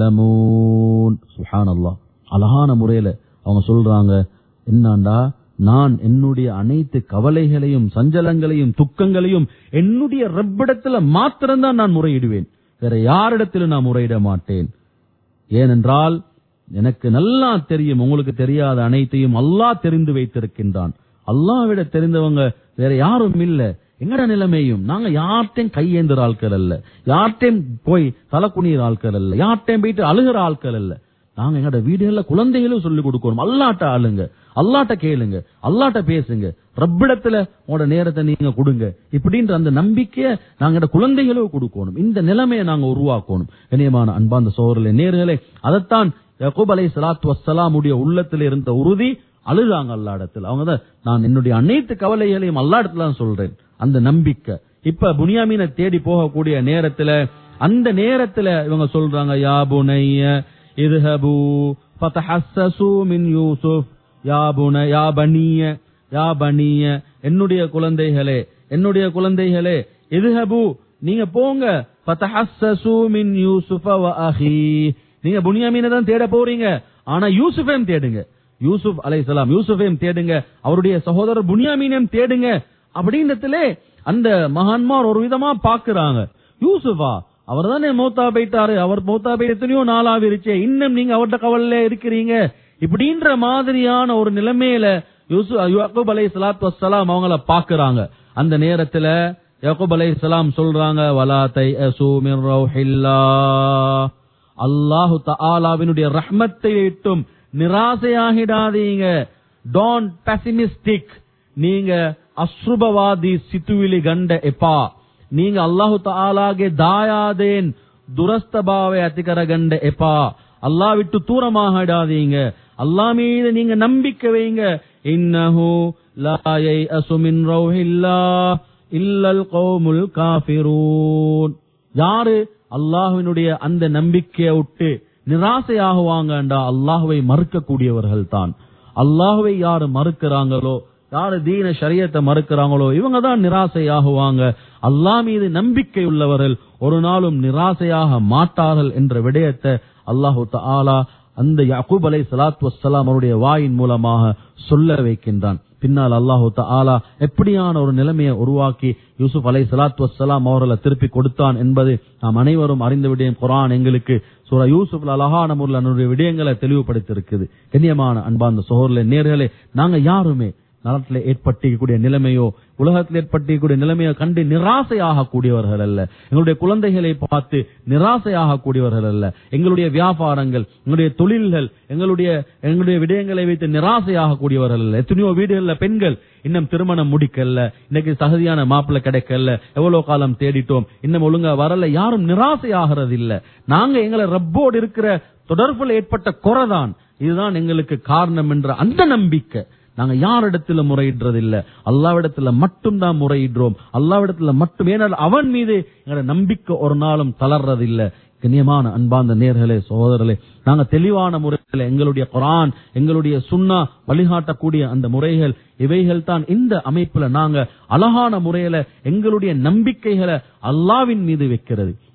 தஅலமூன் சுப்ஹானல்லாஹ் அழகான முறையில அவங்க சொல்றாங்க என்னண்டா நான் என்னுடைய அனைத்து கவலைகளையும் சஞ்சலங்களையும் துக்கங்களையும் என்னுடைய ரப்பிடத்துல மாத்திரம்தான் நான் முறையிடுவேன் வேற யாரிடத்திலும் நான் முறையிட மாட்டேன் ஏனென்றால் எனக்கு நல்லா தெரியும் உங்களுக்கு தெரியாத அனைத்தையும் அல்லாஹ் தெரிந்து வைத்திருக்கின்றான் அல்லாஹ்விட தெரிந்தவங்க வேற யாரும் இல்ல எங்கட நிலைமையும் நாங்க யார்ட்டையும் கையேந்துற ஆட்கள் அல்ல யார்ட்டையும் போய் தலை குனிகிற ஆட்கள் அல்ல யார்ட்டையும் போயிட்டு அழுகிற ஆட்கள் அல்ல நாங்க எங்கட வீடுகள்ல குழந்தைகளும் சொல்லி கொடுக்கணும் அல்லாட்ட ஆளுங்க அல்லாட்ட கேளுங்க அல்லாட்ட பேசுங்க ரப்பிடத்துல உங்களோட நேரத்தை நீங்க கொடுங்க இப்படின்ற அந்த நம்பிக்கைய நாங்க குழந்தைகளும் கொடுக்கணும் இந்த நிலைமையை நாங்க உருவாக்கணும் இணையமான அன்பாந்த சோழர்களே நேர்களே அதைத்தான் யக்கூப் அலை சலாத்து வசலாமுடைய உள்ளத்தில் இருந்த உறுதி அழுதாங்க அல்லா இடத்துல அவங்க தான் நான் என்னுடைய அனைத்து கவலைகளையும் அல்லா இடத்துல தான் சொல்றேன் அந்த நம்பிக்கை இப்ப புனியாமீனை தேடி போகக்கூடிய நேரத்துல அந்த நேரத்துல இவங்க சொல்றாங்க யா புனைய இதுஹபு ஃபதஹஸ்ஸசு மின் யூசுப் யா புன யா பனிய யா பனிய என்னுடைய குழந்தைகளே என்னுடைய குழந்தைகளே இதுஹபு நீங்க போங்க ஃபதஹஸ்ஸசு மின் யூசுஃப வ அஹி நீங்க புனியாமீனை தான் தேட போறீங்க ஆனா யூசுஃபையும் தேடுங்க யூசுப் அலைஹிஸ்ஸலாம் யூசுஃபையும் தேடுங்க அவருடைய சகோதரர் புனியாமீனையும் தேடுங்க அப்படின்றதுலே அந்த மகான்மார் ஒரு விதமா பாக்குறாங்க யூசுஃபா அவர் தானே மௌத்தா போயிட்டாரு அவர் மௌத்தா போய் எத்தனையோ நாளாவிருச்சே இன்னும் நீங்க அவர்ட்ட கவலையில இருக்கிறீங்க இப்படின்ற மாதிரியான ஒரு நிலைமையில யூசு யாக்கூப் அலை சலாத்து வசலாம் அவங்கள பாக்குறாங்க அந்த நேரத்துல யாக்கூப் அலை சலாம் சொல்றாங்க வலா தை மின் ரௌஹில்லாஹ் அல்லாஹு தஆலாவினுடைய ரஹ்மத்தை விட்டும் நிராசையாகிடாதீங்க டோன்ட் பெசிமிஸ்டிக் நீங்க ಅಶುಭವಾದಿ ಸಿತುವಿಲಿ ಗಂಡ ಎಪಾ ನೀಂಗ ಅಲ್ಲಾಹು ತಾಲಾಗೆ ದಾಯಾದೇನ್ ದುರಸ್ತ ಭಾವೆ ಅತಿಕರ ಗಂಡ ಎಪಾ அல்லா விட்டு தூரமாகிடாதீங்க அல்லா மீது நீங்க நம்பிக்கை வைங்க இன்னஹு லா யைஅசு மின் ரௌஹில்லா இல்லல் கௌமுல் காஃபிரூன் யாரு அல்லாஹ்வினுடைய அந்த நம்பிக்கையை விட்டு நிராசையாகுவாங்கண்டா அல்லாஹ்வை மறுக்கக்கூடியவர்கள் தான் அல்லாஹ்வை யாரு மறுக்கிறாங்களோ யாரு தீன ஷரியத்தை மறுக்கிறாங்களோ இவங்க தான் நிராசையாகுவாங்க அல்லாஹ் மீது நம்பிக்கை உள்ளவர்கள் ஒரு நாளும் நிராசையாக மாட்டார்கள் என்ற விடயத்தை அல்லாஹு தஆலா அந்த யாக்கூப் அலை சலாத் வசலாம் அவருடைய வாயின் மூலமாக சொல்ல வைக்கின்றான் பின்னால் அல்லாஹு தஆலா எப்படியான ஒரு நிலைமையை உருவாக்கி யூசுப் அலை சலாத் வசலாம் அவர்களை திருப்பி கொடுத்தான் என்பது நாம் அனைவரும் அறிந்த விடயம் குரான் எங்களுக்கு சூரா யூசுப் அழகான முறையில் அதனுடைய விடயங்களை தெளிவுபடுத்தியிருக்குது கண்ணியமான அன்பார்ந்த சோழர்களே நேர்களே நாங்க யாருமே நாட்டில் ஏற்பட்டிருக்கக்கூடிய நிலைமையோ உலகத்தில் ஏற்பட்டிருக்கக்கூடிய நிலைமையோ கண்டு நிராசையாக கூடியவர்கள் அல்ல எங்களுடைய குழந்தைகளை பார்த்து நிராசையாக கூடியவர்கள் அல்ல எங்களுடைய வியாபாரங்கள் எங்களுடைய தொழில்கள் எங்களுடைய எங்களுடைய விடயங்களை வைத்து நிராசையாக கூடியவர்கள் அல்ல எத்தனையோ வீடுகள்ல பெண்கள் இன்னும் திருமணம் முடிக்கல இன்னைக்கு தகுதியான மாப்பிள்ளை கிடைக்கல எவ்வளவு காலம் தேடிட்டோம் இன்னும் ஒழுங்கா வரல யாரும் நிராசையாகிறது இல்ல நாங்க எங்களை ரப்போடு இருக்கிற தொடர்புல ஏற்பட்ட குறைதான் இதுதான் எங்களுக்கு காரணம் என்ற அந்த நம்பிக்கை நாங்க யாரிடத்துல முறையிடுறது இல்ல அல்லாவிடத்துல மட்டும் தான் முறையிடுறோம் அல்லாவிடத்துல மட்டும் ஏனால் அவன் மீது எங்களோட நம்பிக்கை ஒரு நாளும் தளர்றது இல்ல கண்ணியமான அன்பார்ந்த நேர்களே சகோதரர்களே நாங்க தெளிவான முறையில் எங்களுடைய குரான் எங்களுடைய சுன்னா வழிகாட்டக்கூடிய அந்த முறைகள் இவைகள் தான் இந்த அமைப்புல நாங்க அழகான முறையில எங்களுடைய நம்பிக்கைகளை அல்லாவின் மீது வைக்கிறது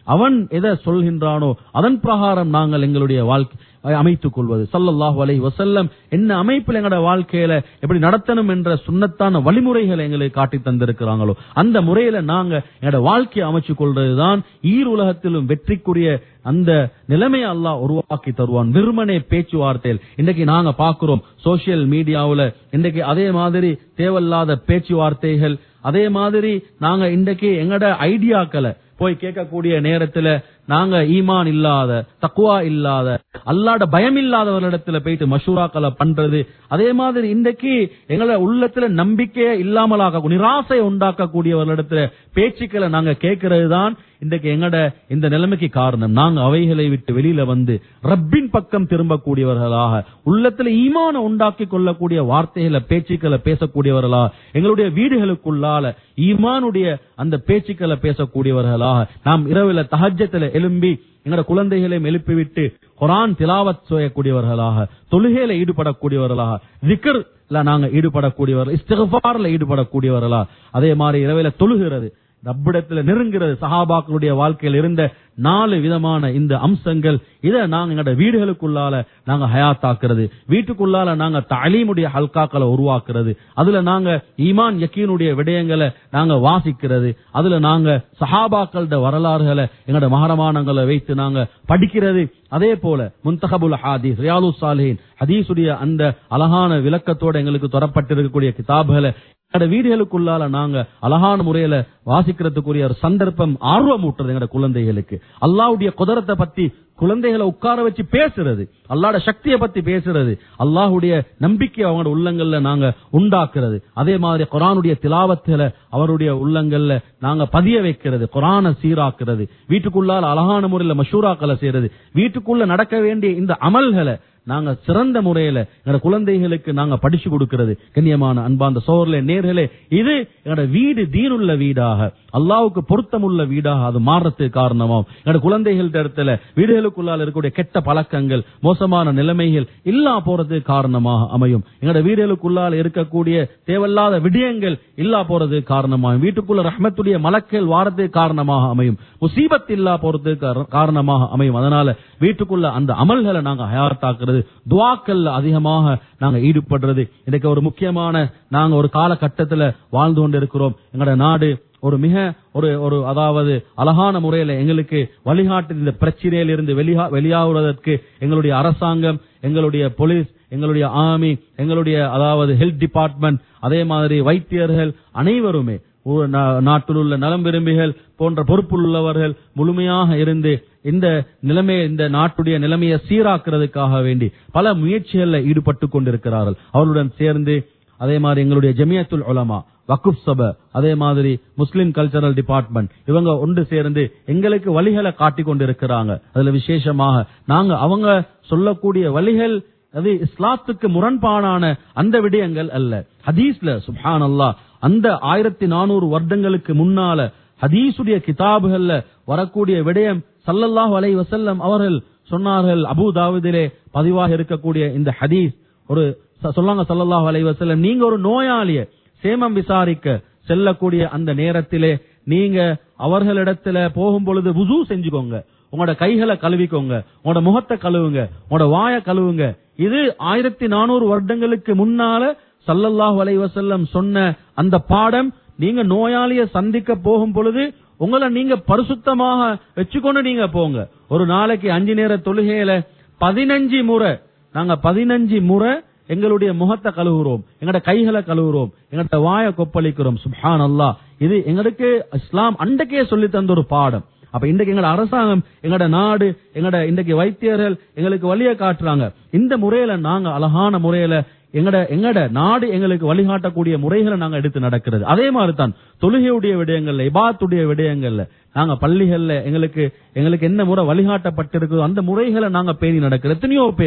அவன் எதை சொல்கின்றானோ அதன் பிரகாரம் நாங்கள் எங்களுடைய வாழ்க்கை அமைத்துக் கொள்வது சல்லல்லாஹு அலைஹி வஸல்லம் என்ன அமைப்பில் எங்களோட வாழ்க்கையில எப்படி நடத்தணும் என்ற சுன்னத்தான வழிமுறைகளை எங்களுக்கு காட்டி தந்திருக்கிறாங்களோ அந்த முறையில நாங்க எங்களோட வாழ்க்கையை அமைச்சுக் கொள்றதுதான் ஈர் உலகத்திலும் வெற்றிக்குரிய அந்த நிலைமையை அல்லாஹ் உருவாக்கி தருவான் வெறுமனே பேச்சுவார்த்தையில் இன்றைக்கு நாங்க பாக்குறோம் சோசியல் மீடியாவுல இன்றைக்கு அதே மாதிரி தேவையில்லாத பேச்சுவார்த்தைகள் அதே மாதிரி நாங்க இன்றைக்கு எங்கட ஐடியாக்களை போய் கேட்கக்கூடிய நேரத்துல நாங்க ஈமான் இல்லாத தக்குவா இல்லாத அல்லாட பயம் இல்லாதவர்களிடத்துல போயிட்டு மஷூராக்களை பண்றது அதே மாதிரி இன்றைக்கு எங்கள உள்ளத்துல நம்பிக்கையை இல்லாமலாக்க நிராசை உண்டாக்கக்கூடியவர்களிடத்துல பேச்சுக்களை நாங்க கேட்கறது தான் இன்றைக்கு எங்கட இந்த நிலைமைக்கு காரணம் நாங்க அவைகளை விட்டு வெளியில வந்து ரப்பின் பக்கம் திரும்பக்கூடியவர்களாக உள்ளத்துல ஈமான உண்டாக்கி கொள்ளக்கூடிய வார்த்தைகளை பேச்சுக்களை பேசக்கூடியவர்களா எங்களுடைய வீடுகளுக்குள்ளால ஈமானுடைய அந்த பேச்சுக்களை பேசக்கூடியவர்களாக நாம் இரவுல தஹஜத்துல எழும்பி எங்களோட குழந்தைகளையும் எழுப்பிவிட்டு குரான் திலாவத் செய்யக்கூடியவர்களாக தொழுகையில ஈடுபடக்கூடியவர்களாக திக்ர்ல நாங்க ஈடுபடக்கூடியவர்கள் இஸ்திஃபார்ல ஈடுபடக்கூடியவர்களா அதே மாதிரி இரவில தொழுகிறது ரப்பிடத்துல நெருங்கிறது சஹாபாக்களுடைய வாழ்க்கையில் இருந்த நாலு விதமான இந்த அம்சங்கள் இதை நாங்க எங்களோட வீடுகளுக்குள்ளால நாங்க ஹயாத்தாக்குறது வீட்டுக்குள்ளால நாங்க தலீமுடைய ஹல்காக்களை உருவாக்குறது அதுல நாங்க ஈமான் யக்கீனுடைய விடயங்களை நாங்க வாசிக்கிறது அதுல நாங்க சஹாபாக்களோட வரலாறுகளை எங்களோட மகரமானங்களை வைத்து நாங்க படிக்கிறது அதே போல முன்தகபுல் ஹாதீஸ் ரியாலு சாலிஹின் ஹதீஸுடைய அந்த அழகான விளக்கத்தோட எங்களுக்கு தரப்பட்டிருக்கக்கூடிய கிதாபுகளை எங்களோட வீடுகளுக்குள்ளால நாங்க அழகான முறையில வாசிக்கிறதுக்குரிய ஒரு சந்தர்ப்பம் ஆர்வம் ஊட்டுறது எங்களோட குழந்தைகளுக்கு அல்லாவுடைய குதிரத்தை பத்தி குழந்தைகளை உட்கார வச்சு பேசுறது அல்லாட சக்தியை பத்தி பேசுறது அல்லாஹுடைய நம்பிக்கை அவங்களோட உள்ளங்கள்ல நாங்க உண்டாக்குறது அதே மாதிரி குரானுடைய திலாவத்துல அவருடைய உள்ளங்கள்ல நாங்க பதிய வைக்கிறது குரானை சீராக்குறது வீட்டுக்குள்ளால அழகான முறையில மஷூராக்களை செய்யறது வீட்டுக்குள்ள நடக்க வேண்டிய இந்த அமல்களை நாங்க சிறந்த முறையில எங்களோட குழந்தைகளுக்கு நாங்க படிச்சு கொடுக்கிறது கண்ணியமான அன்பாந்த சோர்ல நேர்களே இது எங்களோட வீடு தீனுள்ள வீடாக அல்லாவுக்கு பொருத்தமுள்ள வீடாக அது மாறுறதுக்கு காரணமாகும் எங்களோட குழந்தைகள் இடத்துல வீடுகளுக்குள்ளால் இருக்கக்கூடிய கெட்ட பழக்கங்கள் மோசமான நிலைமைகள் இல்லா போறதுக்கு காரணமாக அமையும் எங்களோட வீடுகளுக்குள்ளால் இருக்கக்கூடிய தேவையில்லாத விடயங்கள் இல்லா போறதுக்கு காரணமாகும் வீட்டுக்குள்ள ரஹ்மத்துடைய மலக்கள் வாரத்துக்கு காரணமாக அமையும் முசீபத் இல்லா போறதுக்கு கார- காரணமாக அமையும் அதனால வீட்டுக்குள்ள அந்த அமல்களை நாங்க ஹயாத்தாக்குறது துவாக்கல்ல அதிகமாக நாங்க ஈடுபடுறது இன்னைக்கு ஒரு முக்கியமான நாங்க ஒரு காலகட்டத்துல வாழ்ந்து கொண்டு இருக்கிறோம் எங்களோட நாடு ஒரு மிக ஒரு ஒரு அதாவது அழகான முறையில எங்களுக்கு வழிகாட்டு இந்த பிரச்சனையில இருந்து வெளியா வெளியாகுவதற்கு எங்களுடைய அரசாங்கம் எங்களுடைய போலீஸ் எங்களுடைய ஆர்மி எங்களுடைய அதாவது ஹெல்த் டிபார்ட்மெண்ட் அதே மாதிரி வைத்தியர்கள் அனைவருமே ஒரு நா- நாட்டில் உள்ள நலம் விரும்பிகள் போன்ற பொறுப்புள்ளவர்கள் முழுமையாக இருந்து இந்த நிலைமையை இந்த நாட்டுடைய நிலைமையை சீராக்குறதுக்காக வேண்டி பல முயற்சிகளில் ஈடுபட்டு கொண்டிருக்கிறார்கள் அவர்களுடன் சேர்ந்து அதே மாதிரி எங்களுடைய ஜமியத்துல் உலமா வக்குப் சபை அதே மாதிரி முஸ்லிம் கல்ச்சரல் டிபார்ட்மெண்ட் இவங்க ஒன்று சேர்ந்து எங்களுக்கு வழிகளை காட்டி கொண்டிருக்கிறாங்க அதுல விசேஷமாக நாங்க அவங்க சொல்லக்கூடிய வழிகள் அது இஸ்லாத்துக்கு முரண்பாடான அந்த விடயங்கள் அல்ல ஹதீஸ்ல சுப்ஹான் அல்லாஹ் அந்த ஆயிரத்தி நானூறு வருடங்களுக்கு முன்னால ஹதீஸுடைய கிதாபுகள்ல வரக்கூடிய விடயம் ஸல்லல்லாஹு அலைஹி வஸல்லம் அவர்கள் சொன்னார்கள் அபூ தாவூதிலே பதிவாக இருக்கக்கூடிய இந்த ஹதீஸ் ஒரு ச- சொல்லாங்க ஸல்லல்லாஹு அலைஹி வஸல்லம் நீங்க ஒரு நோயாளிய சேமம் விசாரிக்க செல்லக்கூடிய அந்த நேரத்திலே நீங்க அவர்களிடத்துல போகும் பொழுது வுது செஞ்சுக்கோங்க உங்களோட கைகளை கழுவிக்கோங்க உங்களோட முகத்தை கழுவுங்க உங்களோட வாய கழுவுங்க இது ஆயிரத்தி நானூறு வருடங்களுக்கு முன்னால சல்லல்லாஹு அலைஹி வஸல்லம் சொன்ன அந்த பாடம் நீங்க நோயாளிய சந்திக்க போகும் பொழுது உங்களை நீங்க பரிசுத்தமாக வச்சுக்கொண்டு நீங்க போங்க ஒரு நாளைக்கு அஞ்சு நேர தொழுகையில பதினஞ்சு முறை நாங்க பதினஞ்சு முறை எங்களுடைய முகத்தை கழுவுறோம் எங்களோட கைகளை கழுவுறோம் எங்களோட வாய கொப்பளிக்கிறோம் சுப்ஹான் அல்லாஹ் இது எங்களுக்கு இஸ்லாம் அன்றைக்கே சொல்லி தந்த ஒரு பாடம் அப்ப இன்றைக்கு எங்களோட அரசாங்கம் எங்களோட நாடு எங்களோட இன்றைக்கு வைத்தியர்கள் எங்களுக்கு வழியை காட்டுறாங்க இந்த முறையில நாங்க அழகான முறையில எங்கட எங்கட நாடு எங்களுக்கு வழிகாட்டக்கூடிய முறைகளை நாங்க எடுத்து நடக்கிறது அதே மாதிரி தான் தொழுகையுடைய விடயங்கள்ல இபாத்துடைய விடயங்கள்ல நாங்க பள்ளிகள்ல எங்களுக்கு எங்களுக்கு என்ன முறை வழிகாட்டப்பட்டிருக்குதோ அந்த முறைகளை நாங்க பேணி நடக்கிறது எத்தனையோ பேர்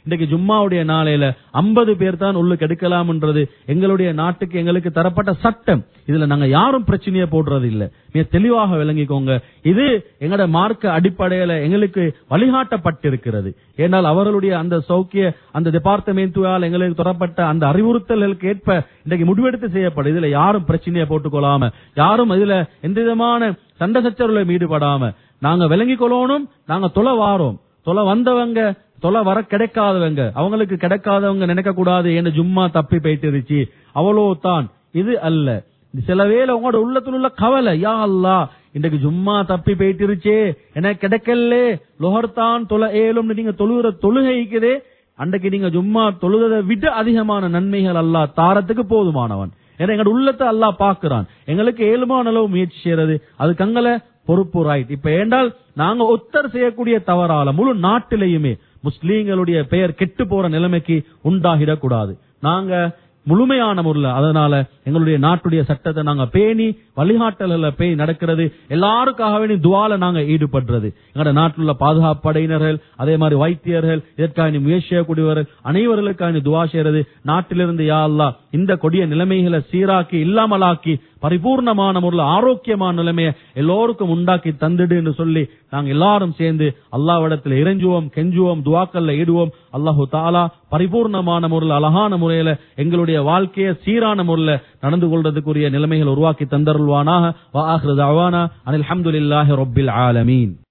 இன்னைக்கு ஜும்மாவுடைய நாளையில ஐம்பது பேர் தான் உள்ளுக்கு எடுக்கலாம்ன்றது எங்களுடைய நாட்டுக்கு எங்களுக்கு தரப்பட்ட சட்டம் இதுல நாங்க யாரும் பிரச்சனையை போடுறது இல்ல மிக தெளிவாக விளங்கிக்கோங்க இது எங்கட மார்க்க அடிப்படையில எங்களுக்கு வழிகாட்டப்பட்டிருக்கிறது ஏனால் அவர்களுடைய அந்த சௌக்கிய அந்த டிபார்ட்மெண்ட்டுவால் எங்களுக்கு தொடரப்பட்ட அந்த அறிவுறுத்தல்களுக்கு ஏற்ப இன்றைக்கு முடிவெடுத்து செய்யப்படும் இதுல யாரும் பிரச்சனையை போட்டுக்கொள்ளாம யாரும் இதுல எந்த விதமான சண்டை சச்சரவுல ஈடுபடாம நாங்க விளங்கிக் கொள்ளணும் நாங்க தொலை வாரோம் தொலை வந்தவங்க தொலை வர கிடைக்காதவங்க அவங்களுக்கு கிடைக்காதவங்க நினைக்க கூடாது என்ன ஜும்மா தப்பி போயிட்டு அவ்வளோ தான் இது அல்ல சில வேளை உங்களோட உள்ளத்துல உள்ள கவலை யா அல்லா இன்றைக்கு ஜும்மா தப்பி போயிட்டுருச்சே எனக்கு கிடைக்கல லொஹர்தான் தொலை ஏழும்னு நீங்க தொழுகிற தொழுகைக்குதே அன்றைக்கு நீங்க ஜும்மா தொழுதை விட அதிகமான நன்மைகள் அல்லா தாரத்துக்கு போதுமானவன் ஏன்னா எங்களோட உள்ளத்தை அல்லா பாக்குறான் எங்களுக்கு ஏழுமான அளவு முயற்சி செய்யறது அதுக்கு அங்கல பொறுப்பு ரைட் இப்ப ஏண்டால் நாங்க ஒத்தர் செய்யக்கூடிய தவறால முழு நாட்டிலேயுமே முஸ்லீம்களுடைய பெயர் கெட்டு போற நிலைமைக்கு உண்டாகிடக்கூடாது நாங்க முழுமையான முறையில் அதனால எங்களுடைய நாட்டுடைய சட்டத்தை நாங்க பேணி வழிகாட்டல்ல பேய் நடக்கிறது எல்லாருக்காக வேண்டி துவால நாங்க ஈடுபடுறது எங்களோட நாட்டில் உள்ள பாதுகாப்பு படையினர்கள் அதே மாதிரி வைத்தியர்கள் இதற்காக முயற்சி செய்யக்கூடியவர்கள் அனைவர்களுக்காக துவா செய்யறது நாட்டிலிருந்து யா அல்லா இந்த கொடிய நிலைமைகளை சீராக்கி இல்லாமலாக்கி பரிபூர்ணமான முறையில் ஆரோக்கியமான நிலைமையை எல்லோருக்கும் உண்டாக்கி தந்துடு என்று சொல்லி நாங்க எல்லாரும் சேர்ந்து அல்லாவிடத்தில் இறைஞ்சுவோம் கெஞ்சுவோம் துவாக்கல்ல ஈடுவோம் அல்லாஹு தாலா பரிபூர்ணமான முறையில் அழகான முறையில எங்களுடைய வாழ்க்கையை சீரான முறையில் நடந்து கொள்றதுக்குரிய நிலைமைகள் உருவாக்கி தந்தருள்வானாக வா ஆஹிரு தஅவானா அனில் ஹம்துலில்லாஹி ரப்பில் ஆலமீன்